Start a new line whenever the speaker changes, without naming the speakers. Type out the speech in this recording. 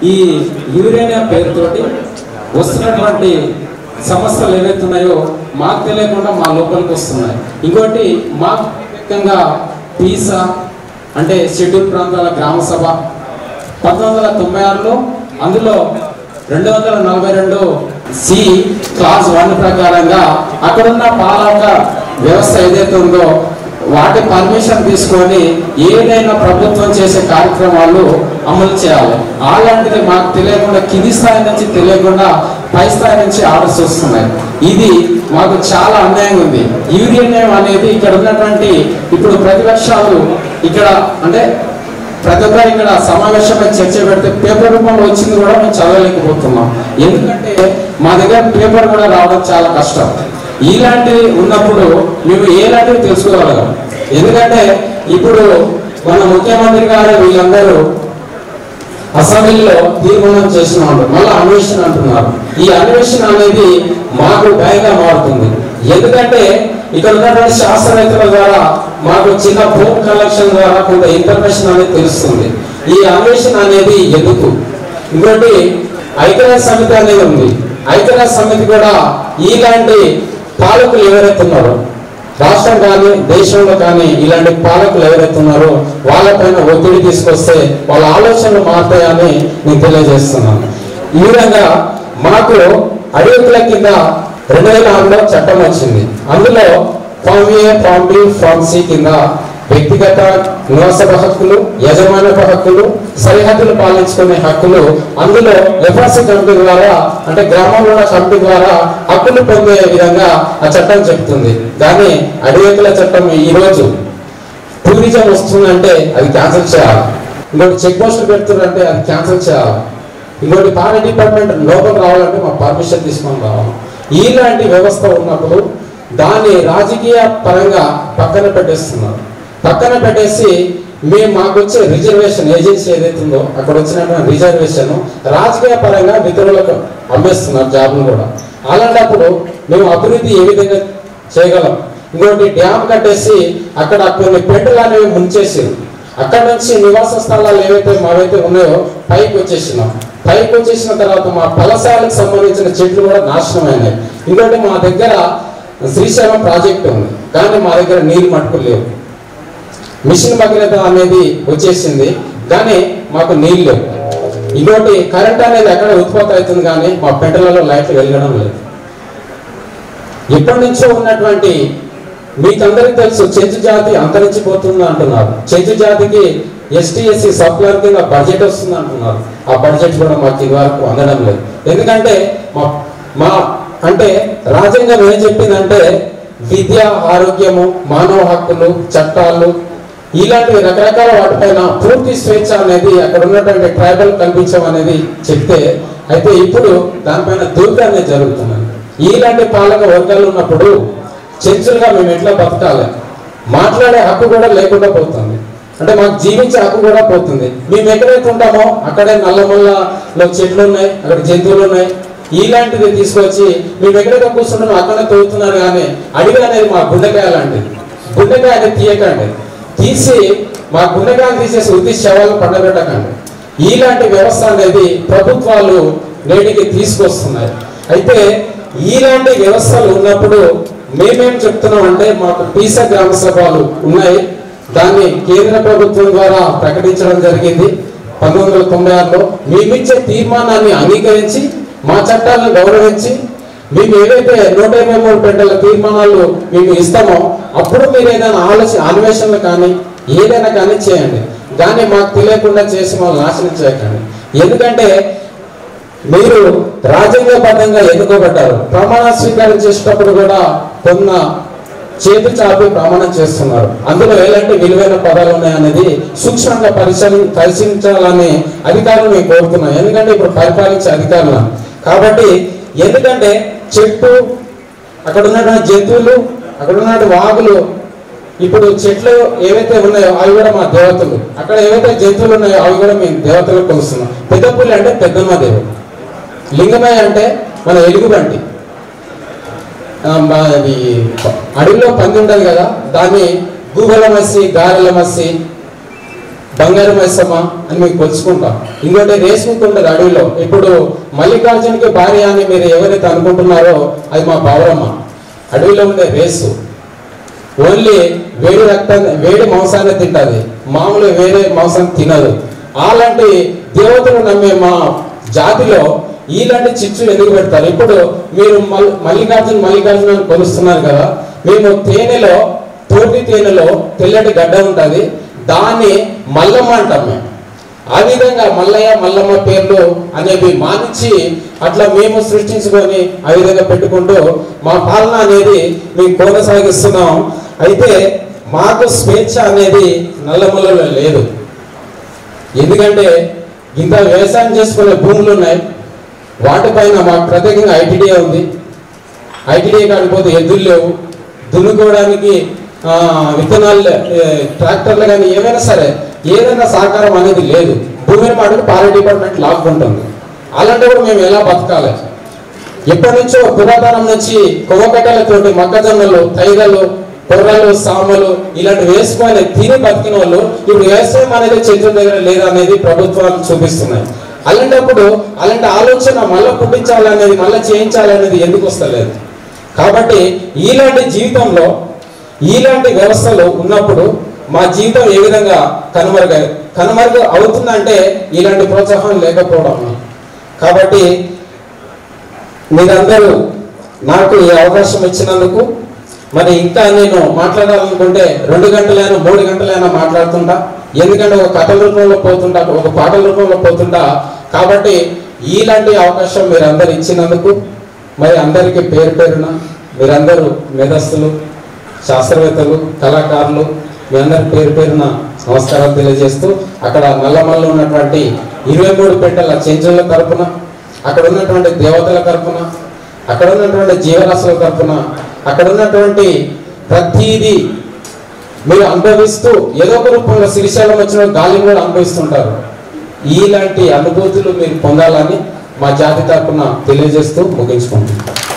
ఈ యూరేనియా పేరుతోటి వస్తున్నటువంటి సమస్యలు ఏవైతే ఉన్నాయో మాకు తెలియకుండా మా లోపలికి వస్తున్నాయి ఇంకోటి మాకు ప్రత్యేకంగా పీసా అంటే షెడ్యూల్ ప్రాంతాల గ్రామ సభ పంతొమ్మిది వందల తొంభై ఆరులో అందులో రెండు వందల నలభై రెండు సి క్లాస్ వన్ ప్రకారంగా అక్కడున్న పాలక వ్యవస్థ ఏదైతే ఉందో వాటి పర్మిషన్ తీసుకొని ఏదైనా ప్రభుత్వం చేసే కార్యక్రమాలు అమలు చేయాలి అలాంటిది మాకు తెలియకుండా కింది స్థాయి నుంచి తెలియకుండా పై స్థాయి నుంచి ఆర్డర్స్ వస్తున్నాయి ఇది మాకు చాలా అన్యాయంగా ఉంది యూరియన్ అనేది ఇక్కడ ఉన్నటువంటి ఇప్పుడు ప్రతిపక్షాలు ఇక్కడ అంటే ప్రతి ఒక్కరు ఇక్కడ సమావేశమై చర్చ పెడితే పేపర్ రూపంలో వచ్చింది కూడా మేము చదవలేకపోతున్నాం ఎందుకంటే మా దగ్గర పేపర్ కూడా రావడం చాలా కష్టం ఇలాంటివి ఉన్నప్పుడు మేము ఎలాంటివి తెలుసుకోగలం ఎందుకంటే ఇప్పుడు మన ముఖ్యమంత్రి గారు వీళ్ళందరూ అసెంబ్లీలో తీర్మానం చేసిన వాళ్ళు మళ్ళీ అన్వేషణ అంటున్నారు ఈ అన్వేషణ అనేది మాకు భయంగా మారుతుంది ఎందుకంటే ఇక్కడ ఉన్నటువంటి శాస్త్రవేత్తల ద్వారా మాకు చిన్న ఫోన్ కలెక్షన్ ద్వారా కొంత ఇన్ఫర్మేషన్ అనేది తెలుస్తుంది ఈ అన్వేషణ అనేది ఎందుకు ఇంకోటి ఐక్యరాజ్య సమితి అనేది ఉంది ఐక్యరాజ్య సమితి కూడా ఇలాంటి పాలకులు ఎవరైతే ఉన్నారో రాష్ట్రం కానీ దేశంలో కానీ ఇలాంటి పాలకులు ఎవరైతే ఉన్నారో వాళ్ళపైన ఒత్తిడి తీసుకొస్తే వాళ్ళ ఆలోచనలు మారుతాయని నేను తెలియజేస్తున్నాను ఈ విధంగా మాకు అడిగితుల కింద రెండు వేల ఆరులో చట్టం వచ్చింది అందులో form A form B form C కింద వ్యక్తిగత నివాసపు హక్కులు యజమానపు హక్కులు సరిహద్దులు పాలించుకునే హక్కులు అందులో ఎఫ్ఆర్సీ కమిటీ ద్వారా అంటే గ్రామంలో ఉన్న కమిటీ ద్వారా హక్కులు పొందే విధంగా ఆ చట్టం చెప్తుంది కానీ అడివేకుల చట్టం ఈ రోజు టూరిజం వస్తుందంటే అది క్యాన్సిల్ చేయాలి ఇంకోటి చెక్ పోస్టులు పెడుతున్నారంటే అది క్యాన్సిల్ చేయాలి ఇంకోటి పానీ డిపార్ట్మెంట్ లోపల రావాలంటే మా పర్మిషన్ తీసుకొని రావాలి ఇలాంటి వ్యవస్థ ఉన్నప్పుడు దాన్ని రాజకీయ పరంగా పక్కన పెట్టేస్తున్నారు పక్కన పెట్టేసి మేము మాకు వచ్చే రిజర్వేషన్ ఏజెన్సీ ఏదైతే ఉందో అక్కడ వచ్చినటువంటి రిజర్వేషన్ రాజకీయ పరంగా మిత్రులకు అమ్మేస్తున్నారు జాబ్ను కూడా అలాంటప్పుడు మేము అభివృద్ధి ఏ విధంగా చేయగలం ఇంకోటి డ్యామ్ కట్టేసి అక్కడ కొన్ని పెట్టులు అనేవి ముంచేసారు అక్కడ నుంచి నివాస స్థలాలు ఏవైతే మావైతే ఉన్నాయో పైకి వచ్చేసినాం పైకి వచ్చేసిన తర్వాత మా ఫలసాలకు సంబంధించిన చెట్లు కూడా నాశనం అయినాయి ఇంకోటి మా దగ్గర శ్రీశైలం ప్రాజెక్ట్ ఉంది కానీ మా దగ్గర నీళ్ళు మట్టుకు లేవు మిషన్ భగీరథ అనేది వచ్చేసింది కానీ మాకు నీళ్ళు లేవు ఇంకోటి కరెంట్ అనేది ఎక్కడ ఉత్పత్తి అవుతుంది కానీ మా పెంటలలో లైట్లు వెలగడం లేదు ఎప్పటి నుంచో ఉన్నటువంటి మీకందరికీ తెలుసు చెంచు జాతి అంతరించిపోతుంది అంటున్నారు చెంచు జాతికి ఎస్టీ ఎస్సీ సప్లర్ కింద బడ్జెట్ వస్తుంది అంటున్నారు ఆ బడ్జెట్ కూడా మాకు ఇది వరకు అందడం లేదు ఎందుకంటే మా మా అంటే రాజ్యాంగం ఏం చెప్పిందంటే విద్య ఆరోగ్యము మానవ హక్కులు చట్టాలు ఇలాంటివి రకరకాల వాటిపైన పూర్తి స్వేచ్ఛ అనేది అక్కడ ఉన్నటువంటి ట్రైబల్ కల్పించడం అనేది చెప్తే అయితే ఇప్పుడు దానిపైన దూరం అనేది జరుగుతుంది ఇలాంటి పాలక వర్గాలు ఉన్నప్పుడు చర్చలుగా మేము ఎట్లా బతకాలి మాట్లాడే హక్కు కూడా లేకుండా పోతుంది అంటే మాకు జీవించే హక్కు కూడా పోతుంది మేము ఎక్కడైతే ఉంటామో అక్కడే నల్లమల్లలో చెట్లు ఉన్నాయి అక్కడ జంతువులు ఉన్నాయి ఇలాంటిది తీసుకొచ్చి మేము ఎక్కడైతే కూర్చుంటామో అక్కడే తోగుతున్నారు కానీ అడివి అనేది మా గుండెకాయ లాంటిది గుండెకాయ అనేది తీయకండి తీసి మా గుండెకాయలు తీసేసి వృత్తి శవాలు పండబెట్టకండి ఇలాంటి వ్యవస్థ అనేది ప్రభుత్వాలు నేటికి తీసుకొస్తున్నాయి అయితే ఇలాంటి వ్యవస్థలు ఉన్నప్పుడు మేమేం చెప్తున్నాం అంటే మాకు పీసా గ్రామ సభలు ఉన్నాయి దాన్ని కేంద్ర ప్రభుత్వం ద్వారా ప్రకటించడం జరిగింది పంతొమ్మిది వందల తొంభై ఆరులో మేమిచ్చే తీర్మానాన్ని అంగీకరించి మా చట్టాలను గౌరవించి మేము ఏవైతే నూట ఇరవై మూడు పెంటల తీర్మానాలు మేము ఇస్తామో అప్పుడు మీరు ఏదైనా ఆలోచన అన్వేషణలు కానీ ఏదైనా కానీ చేయండి కానీ మాకు తెలియకుండా చేసి మమ్మల్ని నాశనం చేయకండి ఎందుకంటే మీరు రాజ్యాంగబద్ధంగా ఎన్నుకోబడ్డారు ప్రమాణ స్వీకారం చేసేటప్పుడు కూడా కొన్న చేతి చాపి ప్రమాణం చేస్తున్నారు అందులో ఎలాంటి విలువైన పదాలు ఉన్నాయనేది సూక్ష్మంగా పరిశీలి పరిశీలించాలని అధికారులు మేము కోరుతున్నాం ఎందుకంటే ఇప్పుడు పరిపాలించే అధికారులు కాబట్టి ఎందుకంటే చెట్టు అక్కడ ఉన్నటువంటి జంతువులు అక్కడ ఉన్నటువంటి వాగులు ఇప్పుడు చెట్లు ఏవైతే ఉన్నాయో అవి కూడా మా దేవతలు అక్కడ ఏవైతే జంతువులు ఉన్నాయో అవి కూడా మేము దేవతలకు కొలుస్తున్నాం పెద్ద పులి అంటే పెద్దమ్మ దేవుడు లింగమయ్య అంటే మన ఎలుగుబంటి ఆ, మా- అది అడవిలో పంది ఉంటుంది కదా దాన్ని గూగల మసి గారెల మసి బంగారు మైసమ్మ అని మీకు కొలుచుకుంటాం ఇంకోటి రేష్మికి ఉంటుంది అడవిలో ఇప్పుడు మల్లికార్జునకి భార్య అని మీరు ఎవరైతే అనుకుంటున్నారో అది మా పౌరమ్మ అడవిలో ఉండే రేసు ఓన్లీ వేడి రక్తాన్ని వేడి మాంసాన్ని తింటది మామూలు వేరే మాంసం తినదు అలాంటి దేవతలు నమ్మే మా జాతిలో ఇలాంటి చిచ్చు ఎందుకు పెడతారు ఇప్పుడు మీరు మల్- మల్లికార్జున మల్లికార్జున అని కొలుస్తున్నారు కదా మేము తేనెలో తోటి తేనెలో తెల్లటి గడ్డ ఉంటుంది దాన్ని మల్లమ్మ అంటాం మేము ఆ విధంగా మల్లయ్య మల్లమ్మ పేర్లు అనేవి మానించి అట్లా మేము సృష్టించుకొని ఆ విధంగా పెట్టుకుంటూ మా పాలన అనేది మేము కొనసాగిస్తున్నాం అయితే మాకు స్వేచ్ఛ అనేది నల్లమల్లలో లేదు ఎందుకంటే ఇంత వ్యవసాయం చేసుకునే భూములు ఉన్నాయి వాటిపైన మాకు ప్రత్యేకంగా ఐటీడీఏ ఉంది ఐటీడీఏ కాకపోతే ఎద్దులు లేవు దున్నుకోవడానికి ఆ, విత్తనాలు ఏ, ట్రాక్టర్లు కానీ ఏమైనా సరే ఏదైనా సహకారం అనేది లేదు భూమిని మాటకు పాల డిపార్ట్మెంట్ లాక్కుంటుంది అలాంటప్పుడు మేము ఎలా బతకాలి ఎప్పటి నుంచో పురాతనం నుంచి కొవ్వకట్టెలతోటి మొక్కజొన్నలు తైగలు కొర్రలు సామలు ఇలాంటి వేసుకొని తిని బతికిన వాళ్ళు ఇప్పుడు వ్యవసాయం అనేది చేతుల దగ్గర లేదనేది ప్రభుత్వాలు చూపిస్తున్నాయి అలాంటప్పుడు అలాంటి ఆలోచన మళ్ళీ పుట్టించాలనేది మళ్ళీ చేయించాలనేది ఎందుకు వస్తలేదు కాబట్టి ఇలాంటి జీవితంలో ఇలాంటి వ్యవస్థలు ఉన్నప్పుడు మా జీవితం ఏ విధంగా కనుమరుగు కనుమరుగు అవుతుందంటే ఇలాంటి ప్రోత్సాహం లేకపోవడం కాబట్టి మీరందరూ నాకు ఈ అవకాశం ఇచ్చినందుకు మరి ఇంకా నేను మాట్లాడాలనుకుంటే రెండు గంటలైనా మూడు గంటలైనా మాట్లాడుతుంటా ఎందుకంటే ఒక కథల రూపంలో పోతుంటా ఒక పాటల రూపంలో పోతుంటా కాబట్టి ఇలాంటి అవకాశం మీరందరూ ఇచ్చినందుకు మరి అందరికీ పేరు పేరున మీరందరూ మేధస్తులు శాస్త్రవేత్తలు కళాకారులు మీ అందరి పేరు పేరున నమస్కారాలు తెలియజేస్తూ అక్కడ నల్లమల్ల ఉన్నటువంటి ఇరవై మూడు పెట్టెల చెంచుల తరపున అక్కడ ఉన్నటువంటి దేవతల తరపున అక్కడ ఉన్నటువంటి జీవరాశుల తరపున అక్కడ ఉన్నటువంటి ప్రతిదీ మీరు అనుభవిస్తూ ఏదో ఒక రూపంలో శ్రీశైలం వచ్చిన గాలిని కూడా అనుభవిస్తుంటారు ఇలాంటి అనుభూతులు మీరు పొందాలని మా జాతి తరపున తెలియజేస్తూ ముగించుకుంటున్నాం